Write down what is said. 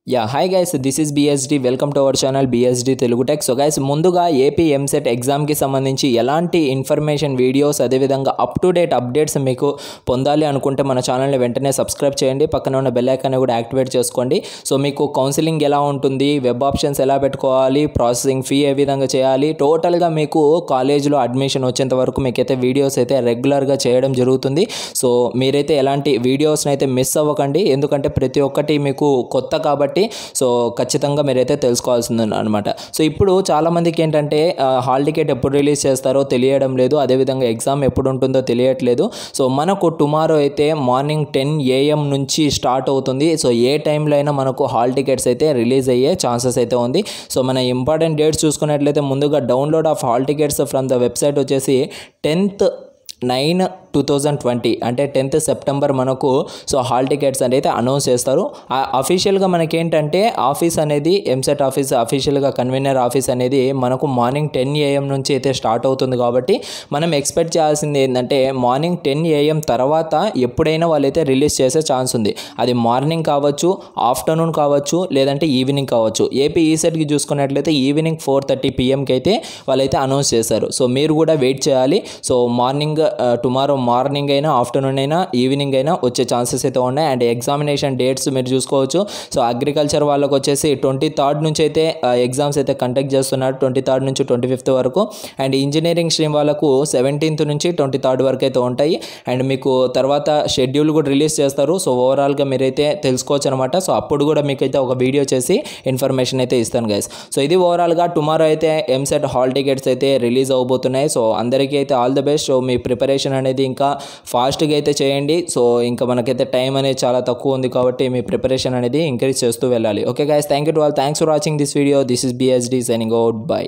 yeah hi guys this is BSD welcome to our channel BSD Telugu tech so guys ముందుగా AP EAMCET ఎగ్జామ్కి సంబంధించి ఎలాంటి information videos అదేవిధంగా up to date updates మీకు పొందాలి అనుకుంటే మన ఛానల్ని వెంటనే సబ్స్క్రైబ్ చేయండి పక్కన ఉన్న బెల్ ఐకాన్ని కూడా యాక్టివేట్ చేసుకోండి సో మీకు కౌన్సిలింగ్ ఎలా ఉంటుంది వెబ్ ఆప్షన్స్ ఎలా పెట్టుకోవాలి ప్రాసెసింగ్ ఫీ ఏ విధంగా చేయాలి టోటల్గా మీకు కాలేజ్లో అడ్మిషన్ వచ్చేంత వరకు మీకైతే వీడియోస్ అయితే రెగ్యులర్గా చేయడం జరుగుతుంది సో మీరైతే ఎలాంటి వీడియోస్ని అయితే మిస్ అవ్వకండి ఎందుకంటే ప్రతి ఒక్కటి మీకు కొత్త కాబట్టి సో ఖచ్చితంగా మీరైతే తెలుసుకోవాల్సింది అనమాట సో ఇప్పుడు చాలామందికి ఏంటంటే ఆ, హాల్ టికెట్ ఎప్పుడు రిలీజ్ చేస్తారో తెలియడం లేదు అదేవిధంగా ఎగ్జామ్ ఎప్పుడు ఉంటుందో తెలియట్లేదు సో మనకు టుమారో అయితే మార్నింగ్ టెన్ ఏఎం నుంచి స్టార్ట్ అవుతుంది సో ఏ టైంలో అయినా మనకు హాల్ టికెట్స్ అయితే రిలీజ్ అయ్యే ఛాన్సెస్ అయితే ఉంది సో మన ఇంపార్టెంట్ డేట్స్ చూసుకున్నట్లయితే ముందుగా download of hall tickets from the website వచ్చేసి tenth nine two thousand twenty అంటే టెన్త్ సెప్టెంబర్ మనకు సో హాల్ టికెట్స్ అనేది అనౌన్స్ చేస్తారు అఫీషియల్గా మనకేంటంటే ఆఫీస్ అనేది ఎంసెట్ ఆఫీస్ అఫీషియల్గా కన్వీనర్ ఆఫీస్ అనేది మనకు మార్నింగ్ టెన్ ఏఎం నుంచి అయితే స్టార్ట్ అవుతుంది కాబట్టి మనం ఎక్స్పెక్ట్ చేయాల్సింది ఏంటంటే మార్నింగ్ టెన్ ఏఎం తర్వాత ఎప్పుడైనా వాళ్ళైతే రిలీజ్ చేసే ఛాన్స్ ఉంది అది మార్నింగ్ కావచ్చు ఆఫ్టర్నూన్ కావచ్చు లేదంటే ఈవినింగ్ కావచ్చు ఏపీ ఈ సెట్కి చూసుకున్నట్లయితే ఈవినింగ్ ఫోర్ థర్టీ పిఎంకి అయితే వాళ్ళైతే అనౌన్స్ చేశారు సో మీరు కూడా వెయిట్ చేయాలి సో మార్నింగ్ టుమారో మార్నింగ్ అయినా ఆఫ్టర్నూన్ అయినా ఈవినింగ్ అయినా వచ్చే ఛాన్సెస్ అయితే ఉన్నాయి అండ్ ఎగ్జామినేషన్ డేట్స్ మీరు చూసుకోవచ్చు సో అగ్రికల్చర్ వాళ్ళకి వచ్చేసి ట్వంటీ థర్డ్ నుంచి అయితే ఎగ్జామ్స్ అయితే కండక్ట్ చేస్తున్నారు ట్వంటీ థర్డ్ నుంచి ట్వంటీ ఫిఫ్త్ వరకు అండ్ ఇంజనీరింగ్ స్ట్రీమ్ వాళ్ళకు సెవెంటీన్త్ నుంచి ట్వంటీ థర్డ్ వరకు అయితే ఉంటాయి అండ్ మీకు తర్వాత షెడ్యూల్ కూడా రిలీజ్ చేస్తారు సో ఓవరాల్గా మీరైతే తెలుసుకోవచ్చు అనమాట సో అప్పుడు కూడా మీకైతే ఒక వీడియో చేసి ఇన్ఫర్మేషన్ అయితే ఇస్తాను గైస్ సో ఇది ఓవరాల్గా టుమారో అయితే ఎంసెట్ హాల్ టికెట్స్ అయితే రిలీజ్ అవబోతున్నాయి సో అందరికీ అయితే ఆల్ ద బెస్ట్ సో మీ ప్రిపరేషన్ అనేది ఇంకా ఫాస్ట్గా అయితే చేయండి సో ఇంకా మనకైతే టైం అనేది చాలా తక్కువ ఉంది కాబట్టి మీ ప్రిపరేషన్ అనేది ఇంక్రీజ్ చేస్తూ వెళ్ళాలి okay guys thank you to all thanks for watching this video this is BSD signing out by